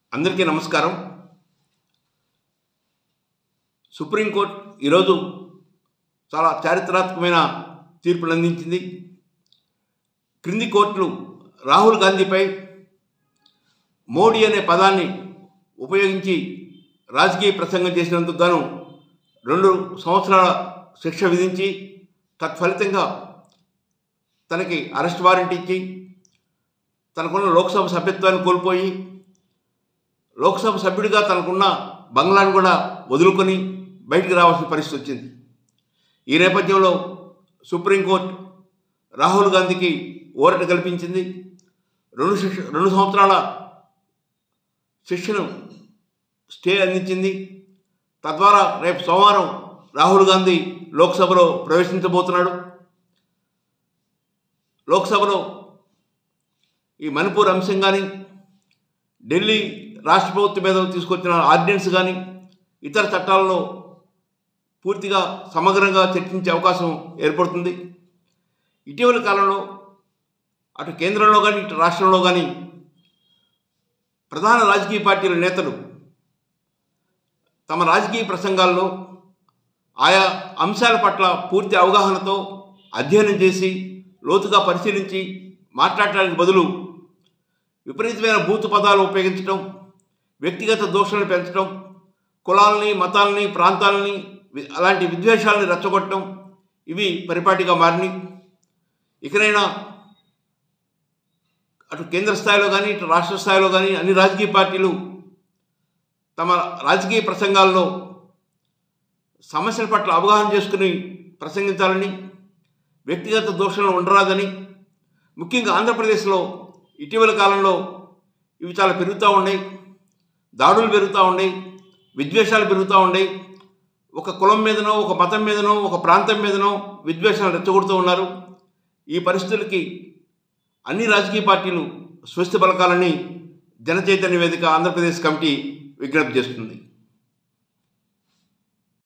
అందరికీ నమస్కారం సుప్రీంకోర్టు ఈరోజు చాలా చారిత్రాత్మకమైన తీర్పులు అందించింది క్రింది కోర్టులు రాహుల్ గాంధీపై మోడీ అనే పదాన్ని ఉపయోగించి రాజకీయ ప్రసంగం చేసినందుకు గాను రెండు సంవత్సరాల శిక్ష విధించి తత్ఫలితంగా తనకి అరెస్ట్ వారెంట్ ఇచ్చి తనకున్న లోక్సభ సభ్యత్వాన్ని కోల్పోయి లోక్సభ సభ్యుడిగా తనకున్న బంగ్లాను కూడా వదులుకొని బయటికి రావాల్సిన పరిస్థితి వచ్చింది ఈ నేపథ్యంలో సుప్రీంకోర్టు రాహుల్ గాంధీకి ఊరట కల్పించింది రెండు శిక్ష రెండు సంవత్సరాల శిక్షను స్టే అందించింది తద్వారా రేపు సోమవారం రాహుల్ గాంధీ లోక్సభలో ప్రవేశించబోతున్నాడు లోక్సభలో ఈ మణిపూర్ అంశం కానీ ఢిల్లీ రాష్ట్ర ప్రభుత్వం మీద తీసుకొచ్చిన ఆర్డినెన్స్ కానీ ఇతర చట్టాలలో పూర్తిగా సమగ్రంగా చర్చించే అవకాశం ఏర్పడుతుంది ఇటీవల కాలంలో అటు కేంద్రంలో కానీ ఇటు రాష్ట్రంలో కానీ ప్రధాన రాజకీయ పార్టీల నేతలు తమ రాజకీయ ప్రసంగాల్లో ఆయా అంశాల పట్ల పూర్తి అవగాహనతో అధ్యయనం చేసి లోతుగా పరిశీలించి మాట్లాడటానికి బదులు విపరీతమైన బూతు పదాలు ఉపయోగించడం వ్యక్తిగత దోషాలను పెంచడం కులాలని మతాలని ప్రాంతాలని వి- అలాంటి విద్వేషాలని రెచ్చగొట్టడం ఇవి పరిపాటిగా మారినాయి ఇకనైనా అటు కేంద్ర స్థాయిలో కానీ ఇటు రాష్ట్ర స్థాయిలో కానీ అన్ని రాజకీయ పార్టీలు తమ రాజకీయ ప్రసంగాల్లో సమస్యల పట్ల అవగాహన చేసుకుని ప్రసంగించాలని వ్యక్తిగత దోషణలు ఉండరాదని ముఖ్యంగా ఆంధ్రప్రదేశ్లో ఇటీవల కాలంలో ఇవి చాలా పెరుగుతూ ఉన్నాయి దాడులు పెరుగుతూ ఉన్నాయి విద్వేషాలు పెరుగుతూ ఉన్నాయి ఒక కులం మీదనో ఒక మతం మీదనో ఒక ప్రాంతం మీదనో విద్వేషాలు రెచ్చగొడుతూ ఉన్నారు ఈ పరిస్థితులకి అన్ని రాజకీయ పార్టీలు స్వస్తి పలకాలని జనచైతన్య వేదిక ఆంధ్రప్రదేశ్ కమిటీ విజ్ఞప్తి చేస్తుంది